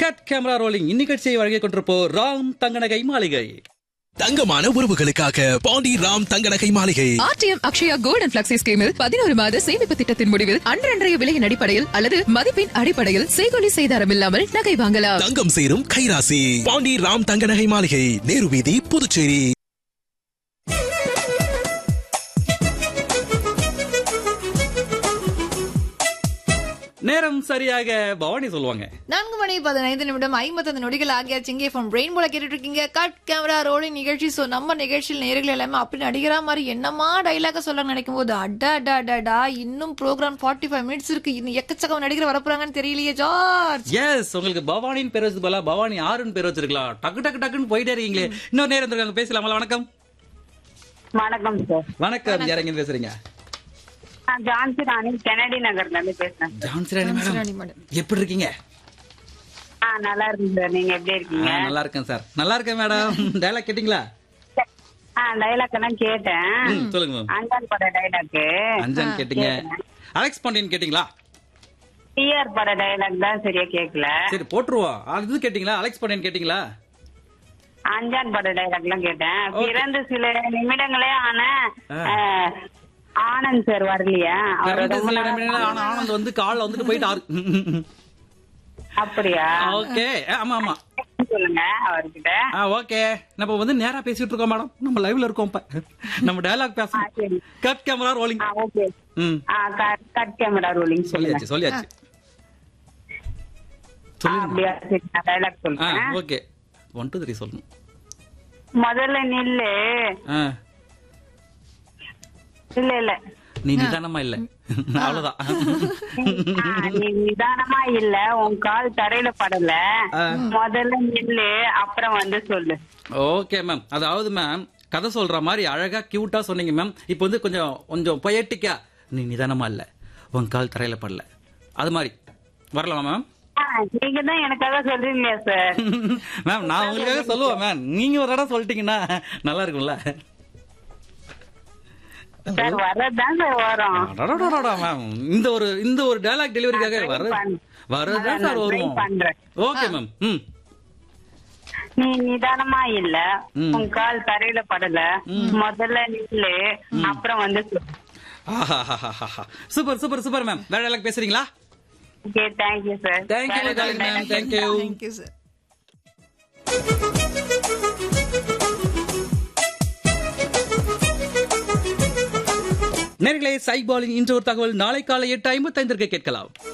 Cut camera rolling இந்நிகழ்ச்சியை வழங்கிக் கொண்டிருப்போர் ராம் தங்கநகை மாளிகை தங்கமான உறவுகளுக்காக பாண்டி ராம் தங்க நகை மாளிகை RTM Akshaya gold and flexi ஸ்கீமில் பதினோரு மாத சேமிப்பு திட்டத்தின் முடிவில் அன்றன்றைய விலையின் அடிப்படையில் அல்லது மதிப்பின் அடிப்படையில் செய்கொலி செய்தாரம் இல்லாமல் நகை வாங்கலாம் தங்கம் சேரும் கைராசி பாண்டி ராம் தங்க நகை மாளிகை நேரு வீதி புதுச்சேரி நேரம் சரியாக பவானி சொல்லுவாங்க நான்கு மணி பதினைந்து நிமிடம் ஐம்பத்தஞ்சு நொடிகள் ஆகியாச்சு இங்கே ஃப்ரம் பிரெயின் போல கேட்டுட்டு இருக்கீங்க கட் கேமரா ரோலிங் நிகழ்ச்சி சோ நம்ம நிகழ்ச்சியில் நேர்கள் எல்லாமே அப்படி நடிகரா மாதிரி என்னமா டைலாக சொல்ல நினைக்கும் போது அடா அடா அடா இன்னும் ப்ரோக்ராம் ஃபார்ட்டி ஃபைவ் மினிட்ஸ் இருக்கு இன்னும் எக்கச்சக்கம் நடிகர் வரப்போறாங்கன்னு தெரியலையே ஜார்ஜ் எஸ் உங்களுக்கு பவானின்னு பேர் வச்சு போல பவானி ஆறுன்னு பேர் வச்சிருக்கலாம் டக்கு டக்கு டக்குன்னு போயிட்டே இருக்கீங்களே இன்னொரு நேரம் இருக்காங்க பேசலாமா வணக்கம் வணக்கம் சார் வணக்கம் யாரங்க பேசுறீங்க நான் ஜான்சி ராணி கெனடி நகர்ல இருந்து பேசுறேன் ஜான்சி ராணி ராணி மேடம் மேடம். எப்படி இருக்கீங்க ஆ நல்லா இருக்கேன் சார் நீங்க எப்படி ஆ, இருக்கீங்க நல்லா இருக்கேன் சார் நல்லா இருக்கேன் மேடம் டைலாக் கேட்டிங்களா ஆ டைலாக் எல்லாம் கேட்டேன் ம், சொல்லுங்க மேம் அஞ்சான் பட டைலாக் அஞ்சான் கேட்டீங்க அலெக்ஸ் பாண்டியன் கேட்டீங்களா டிஆர் பட டைலாக் தான் சரியா கேட்கல சரி போட்டுருவோம் அது கேட்டீங்களா அலெக்ஸ் பாண்டியன் கேட்டீங்களா அஞ்சான் பட டைலாக் எல்லாம் கேட்டேன் பிறந்து சில நிமிடங்களே ஆன ஆ, ஆனந்த் சார் வரலையா அவர் பிறந்த ரொம்ப சில நாளா- நிமிடங்கள்ல ஆனா ஆனந்த் வந்து கால்ல வந்துட்டு போயிட்டாரு அப்படியா ஓகே ஆமா ஆமா சொல்லுங்க அவர்கிட்ட ஆ ஓகே நம்ம வந்து நேரா பேசிட்டு இருக்கோம் மேடம் நம்ம லைவ்ல இருக்கோம் இப்ப நம்ம டயலாக் ஆ, பேசணும் சரி கட் கேமரா ரோலிங் ஆ ஓகே ம் ஆ கட் கேமரா ரோலிங் சொல்லுங்க சொல்லியாச்சு சொல்லியாச்சு சொல்லுங்க அப்படியா சரி நான் டைலாக் ஆ சொல்றேன் ஓகே ஒன் டூ த்ரீ சொல்லணும் முதல்ல நில்லு ஆ இல்ல இல்ல நீ நிதானமா இல்ல அவ்வளவுதான் ஆ, நீ நிதானமா இல்ல உன் கால் தரையில படல ஆ. முதல்ல நில்லு அப்புறம் வந்து சொல்லு ஓகே மேம் அதாவது மேம் கதை சொல்ற மாதிரி அழகா கியூட்டா சொன்னீங்க மேம் இப்போ வந்து கொஞ்சம் கொஞ்சம் பொயட்டிக்கா நீ நிதானமா இல்ல உன் கால் தரையில படல அது மாதிரி வரலாமா மேம் ஆ, நீங்க தான் எனக்காக சொல்றீங்களா சார் மேம் நான் உங்களுக்காக சொல்லுவேன் மேம் நீங்க ஒரு இடம் சொல்லிட்டீங்கன்னா நல்லா இருக்கும்ல சார் வர்றதுதான் சார் வரும் அடடடடடா மேம் இந்த ஒரு இந்த ஒரு டயலாக் டெலிவரிக்காக நான் try வர பண்- வரதான் சார் நான் try வரும் பண்றேன். ஓகே மேம் ம் நீ நிதானமா இல்ல ம். உன் கால் தரையில படல முதல்ல நில்லு அப்புறம் வந்து சொல்லு ஆஹாஹாஹாஹா. சூப்பர் சூப்பர் சூப்பர் மேம் வேற டயலாக் பேசுறீங்களா okay thank you sir thank you darling ma'am thank you thank you sir நேர்களே சைபாலின் இன்று ஒரு தகவல் நாளை காலை எட்டு ஐம்பத்தைந்திற்கு கேட்கலாம்